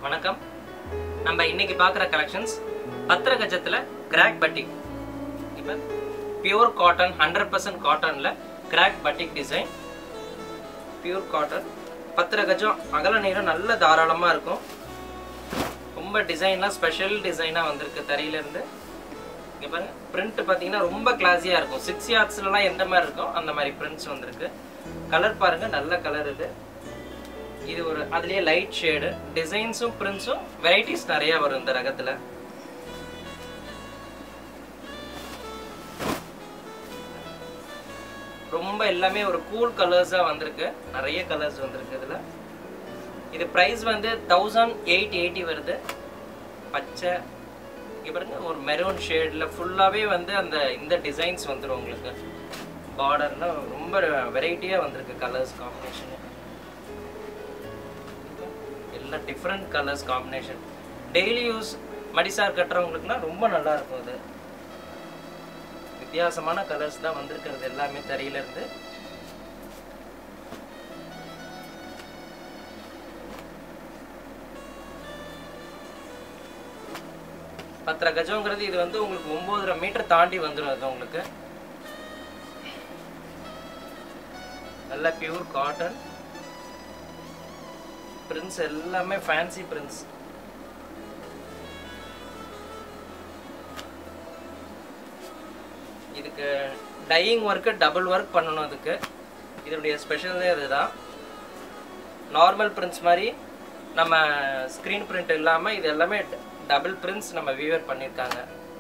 வணக்கம் நம்ம இன்னைக்கு பார்க்குற கலெக்ஷன்ஸ் பத்திர கஜத்தில் கிராக் பட்டிக் இப்போ பியூர் காட்டன் ஹண்ட்ரட் பர்சன்ட் காட்டனில் crack batik design pure cotton பத்திர கஜம் அகல நீரம் நல்ல தாராளமாக இருக்கும் ரொம்ப டிசைன்லாம் ஸ்பெஷல் டிசைனாக வந்திருக்கு தறியிலேருந்து இங்கே பாருங்க பிரிண்ட் பார்த்தீங்கன்னா ரொம்ப கிளாஸியாக இருக்கும் சிக்ஸ் யார்ட்ஸ்லலாம் எந்த மாதிரி இருக்கும் அந்த மாதிரி பிரிண்ட்ஸ் வந்திருக்கு கலர் பாருங்க நல்ல கலர் இது இது ஒரு அதுலயே லைட் ஷேடு டிசைன்ஸும் பிரிண்ட்ஸும் வெரைட்டிஸ் நிறைய வரும் இந்த ரகத்துல ரொம்ப எல்லாமே ஒரு கூல் கலர்ஸா வந்திருக்கு நிறைய கலர்ஸ் வந்திருக்கு இதுல இது பிரைஸ் வந்து தௌசண்ட் எயிட் எயிட்டி வருது பச்சை இங்க பாருங்க ஒரு மெரூன் ஷேட்ல ஃபுல்லாவே வந்து அந்த இந்த டிசைன்ஸ் வந்துடும் உங்களுக்கு பார்டர்ல ரொம்ப வெரைட்டியா வந்திருக்கு கலர்ஸ் காம்பினேஷன் எல்லாம் different colours combination daily use மடிசார் கட்டுறவங்களுக்குனா ரொம்ப நல்லா இருக்கும் இது வித்தியாசமான கலர்ஸ் தான் வந்திருக்கிறது எல்லாமே தறியில இருந்து பத்தரை கஜங்கிறது இது வந்து உங்களுக்கு ஒன்பதரை மீட்டர் தாண்டி வந்துடும் அது உங்களுக்கு நல்ல பியூர் காட்டன் பிரிண்ட்ஸ் எல்லாமே ஃபேன்சி பிரிண்ட்ஸ் இதுக்கு டையிங் ஒர்க்கு டபுள் ஒர்க் பண்ணணும் அதுக்கு இதனுடைய ஸ்பெஷலே அதுதான் நார்மல் பிரிண்ட்ஸ் மாதிரி நம்ம ஸ்க்ரீன் பிரிண்ட் இல்லாமல் இது எல்லாமே டபுள் பிரிண்ட்ஸ் நம்ம வியூவர் பண்ணியிருக்காங்க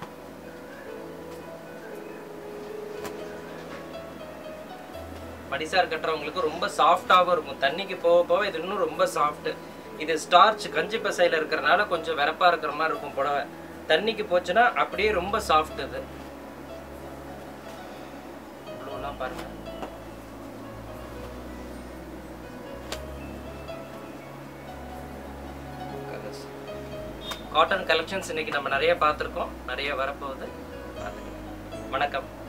மடிசார் கட்டுறவங்களுக்கு ரொம்ப சாஃப்டாகவும் இருக்கும் தண்ணிக்கு போக போக இது இன்னும் ரொம்ப சாஃப்ட் இது ஸ்டார்ச் கஞ்சி பசையில் இருக்கிறனால கொஞ்சம் வெறப்பா இருக்கிற மாதிரி இருக்கும் புடவை தண்ணிக்கு போச்சுன்னா அப்படியே ரொம்ப சாஃப்ட் இது ப்ளூலாம் பாருங்க காட்டன் கலெக்ஷன்ஸ் இன்னைக்கு நம்ம நிறைய பார்த்துருக்கோம் நிறைய வரப்போகுது பார்த்துக்கலாம் வணக்கம்